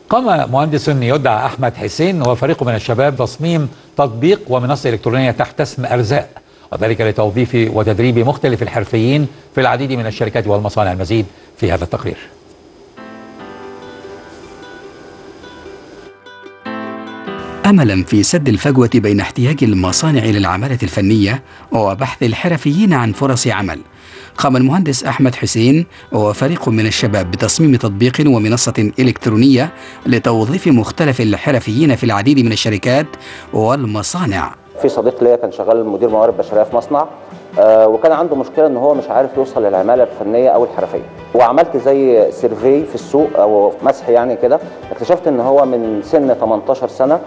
قام مهندس يدعى أحمد حسين وفريقه من الشباب تصميم تطبيق ومنصة إلكترونية تحت اسم أرزاق وذلك لتوظيف وتدريب مختلف الحرفيين في العديد من الشركات والمصانع المزيد في هذا التقرير املا في سد الفجوه بين احتياج المصانع للعماله الفنيه وبحث الحرفيين عن فرص عمل قام المهندس احمد حسين وفريق من الشباب بتصميم تطبيق ومنصه الكترونيه لتوظيف مختلف الحرفيين في العديد من الشركات والمصانع في صديق ليا كان شغال مدير موارد بشريه في مصنع آه وكان عنده مشكله ان هو مش عارف يوصل للعماله الفنيه او الحرفيه وعملت زي سيرفي في السوق او مسح يعني كده اكتشفت ان هو من سن 18 سنه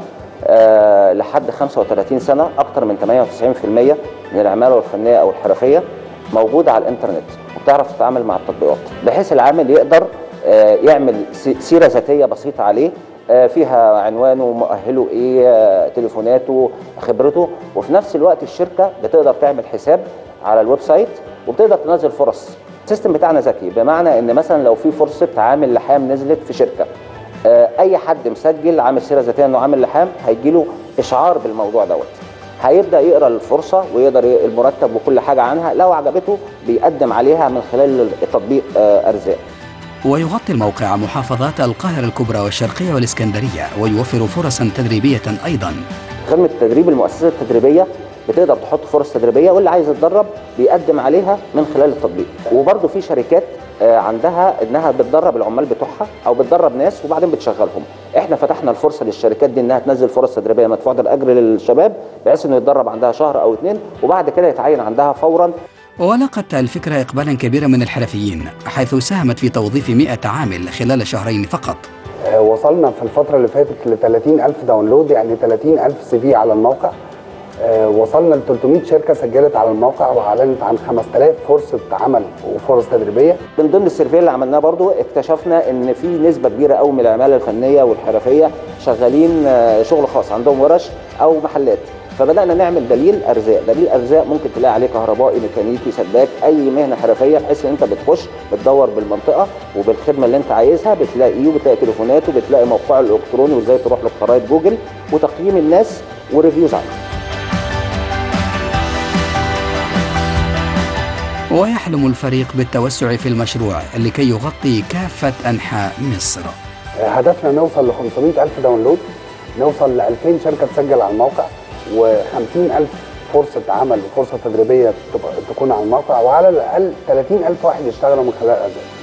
آه لحد 35 سنه اكثر من 98% من العماله الفنيه او الحرفيه موجوده على الانترنت وبتعرف تتعامل مع التطبيقات بحيث العامل يقدر آه يعمل سيره ذاتيه بسيطه عليه فيها عنوانه مؤهله ايه تليفوناته خبرته وفي نفس الوقت الشركه بتقدر تعمل حساب على الويب سايت وبتقدر تنزل فرص السيستم بتاعنا ذكي بمعنى ان مثلا لو في فرصه عامل لحام نزلت في شركه اي حد مسجل عامل سيره ذاتيه انه عامل لحام هيجي له اشعار بالموضوع دوت هيبدا يقرا الفرصه ويقدر المرتب وكل حاجه عنها لو عجبته بيقدم عليها من خلال التطبيق ارزاق ويغطي الموقع محافظات القاهرة الكبرى والشرقية والإسكندرية ويوفر فرصا تدريبية أيضا خدمة التدريب المؤسسة التدريبية بتقدر تحط فرص تدريبية واللي عايز يتدرب بيقدم عليها من خلال التطبيق وبرضه في شركات عندها انها بتدرب العمال بتوعها او بتدرب ناس وبعدين بتشغلهم احنا فتحنا الفرصه للشركات دي انها تنزل فرص تدريبيه مدفوعه الاجر للشباب بحيث انه يتدرب عندها شهر او اتنين وبعد كده يتعين عندها فورا ولقت الفكرة إقبالا كبيرا من الحرفيين حيث ساهمت في توظيف 100 عامل خلال شهرين فقط وصلنا في الفترة اللي فاتت ل 30 ألف داونلود يعني 30 ألف سي في على الموقع وصلنا ل 300 شركة سجلت على الموقع وأعلنت عن 5000 فرصة عمل وفرص تدريبية من ضمن السيرفي اللي عملناه برضو اكتشفنا ان في نسبة كبيرة قوي من العمالة الفنية والحرفية شغالين شغل خاص عندهم ورش او محلات فبدانا نعمل دليل ارزاق دليل ارزاق ممكن تلاقي عليه كهربائي ميكانيكي سباك اي مهنه حرفيه بحيث ان انت بتخش بتدور بالمنطقه وبالخدمه اللي انت عايزها بتلاقيه وبتلاقي تليفوناته بتلاقي موقعه الالكتروني وازاي تروح لخرائط جوجل وتقييم الناس وريفيوز عنه ويحلم الفريق بالتوسع في المشروع لكي يغطي كافة أنحاء مصر هدفنا نوصل ل 500 ألف داونلود نوصل ل 2000 شركة تسجل على الموقع و50 ألف فرصة عمل وفرصة تدريبية تكون على الموقع وعلى الأقل 30 ألف واحد يشتغلوا من خلال أزاي